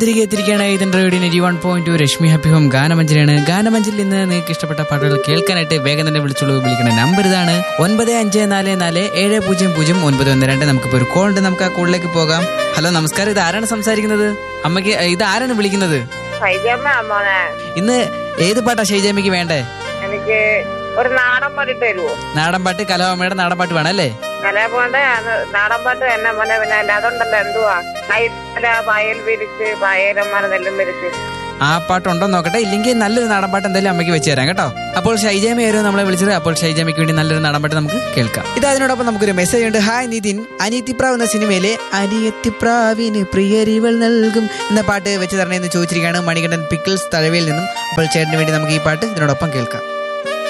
തിരികെ എത്തിരിക്കുകയാണ് ഇതിന്റെ radio eighty one point two Rashmi happy home ഗാനമഞ്ചലാണ് ഗാനമഞ്ചിൽ നിന്ന് നിങ്ങൾക്ക് ഇഷ്ടപ്പെട്ട പാട്ടുകൾ കേൾക്കാനായിട്ട് വേഗം തന്നെ വിളിച്ചോളൂ വിളിക്കുന്ന നമ്പർ ഇതാണ് ഒൻപത് അഞ്ച് നാല് നാല് ഏഴ് പൂജ്യം പൂജ്യം ഒൻപത് ഒന്ന് രണ്ട് നമുക്കിപ്പോൾ ഒരു കോൾ ഉണ്ട് നമുക്ക് ആ കോളിലേക്ക് പോകാം ഹലോ നമസ്കാരം ഇത് ആരാണ് സംസാരിക്കുന്നത് അമ്മയ്ക്ക് ഇത് ആരാണ് വിളിക്കുന്നത് സൈജമ്മ മോനെ ഇന്ന് ഏത് പാട്ടാ ഷൈജാമ്മയ്ക്ക് വേണ്ടേ എനിക്ക് ഒരു നാടൻ പാട്ട് തരുമോ നാടൻ പാട്ട് കലാമമ്മയുടെ നാടൻ പാട്ട് വേണം അല്ലേ കലാപോണ്ട് നാടൻ പാട്ട് തന്നെ മോനെ പിന്നെ അല്ല അതുണ്ടല്ലോ എന്തുവാ കൈത്തല വയൽ വിരിച്ച് വയലന്മാർ നെല്ലും വിരിച്ച് ആ പാട്ടുണ്ടോ നോക്കട്ടെ ഇല്ലെങ്കിൽ നല്ലൊരു നാടൻ പാട്ട് എന്തായാലും അമ്മയ്ക്ക് വെച്ച് തരാം കേട്ടോ അപ്പോൾ ഷൈജാമയായിരുന്നു നമ്മളെ വിളിച്ചത് അപ്പോൾ ഷൈജാമയ്ക്ക് വേണ്ടി നല്ലൊരു നാടൻ പാട്ട് നമുക്ക് കേൾക്കാം ഇത് അതിനോടൊപ്പം നമുക്കൊരു മെസ്സേജ് ഉണ്ട് ഹായ് നിതിൻ അനിയത്തിപ്രാവ് എന്ന സിനിമയിലെ അനിയത്തിപ്രാവിന് പ്രിയരിവൾ നൽകും എന്ന പാട്ട് വെച്ച് തരണേ എന്ന് ചോദിച്ചിരിക്കുകയാണ് മണികണ്ഠൻ പിക്കിൾസ് തഴവയിൽ നിന്നും അപ്പോൾ ചേട്ടന് വേണ്ടി നമുക്ക് ഈ പാട്ട് ഇതിനോടൊപ്പം കേൾക്കാം